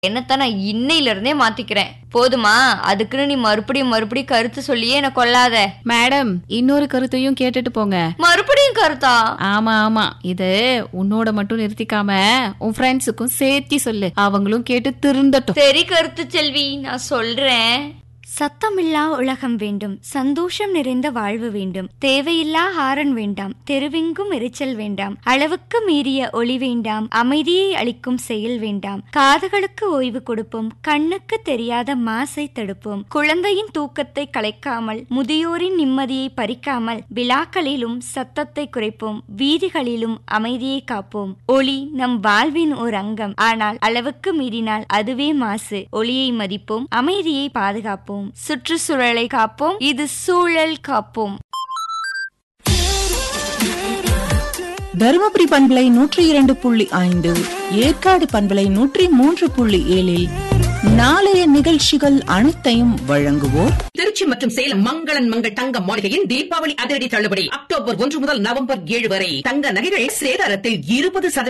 என்னத்தான் நான் இன்னையில இருந்தே மாத்திக்கிறேன் போதுமா அதுக்குன்னு நீ மறுபடியும் மறுபடியும் கருத்து சொல்லியே என்ன கொல்லாத மேடம் இன்னொரு கருத்தையும் கேட்டுட்டு போங்க மறுபடியும் கருத்தா ஆமா ஆமா இது உன்னோட மட்டும் நிறுத்திக்காம உன் ஃப்ரெண்ட்ஸுக்கும் சேர்த்தி சொல்லு அவங்களும் கேட்டு திருந்தட்டும் சரி கருத்து செல்வி நான் சொல்றேன் சத்தமில்லா உலகம் வேண்டும் சந்தோஷம் நிறைந்த வாழ்வு வேண்டும் தேவையில்லா ஹாரன் வேண்டாம் தெருவெங்கும் எரிச்சல் வேண்டாம் அளவுக்கு மீறிய ஒளி வேண்டாம் அமைதியை அளிக்கும் செயல் வேண்டாம் காதுகளுக்கு ஓய்வு கொடுப்போம் கண்ணுக்கு தெரியாத மாசை தடுப்போம் குழந்தையின் தூக்கத்தை கலைக்காமல் முதியோரின் நிம்மதியை பறிக்காமல் விழாக்களிலும் சத்தத்தை குறைப்போம் வீதிகளிலும் அமைதியை காப்போம் ஒளி நம் வாழ்வின் ஒரு அங்கம் ஆனால் அளவுக்கு மீறினால் அதுவே மாசு ஒளியை மதிப்போம் அமைதியை பாதுகாப்போம் சுற்றுச்சூழலை காப்போம் இது சூழல் காப்போம் தருமபுரி பண்பலை நூற்றி இரண்டு புள்ளி ஐந்து ஏற்காடு பண்பலை நூற்றி மூன்று புள்ளி ஏழில் நாளைய நிகழ்ச்சிகள் அனைத்தையும் வழங்குவோர் திருச்சி மற்றும் சேலம் மங்களன் மங்கள் தங்க மாளிகையின் தீபாவளி அதிரடி தள்ளுபடி அக்டோபர் ஒன்று முதல் நவம்பர் ஏழு வரை தங்க நகைகள் சேதாரத்தில் இருபது சதவீதம்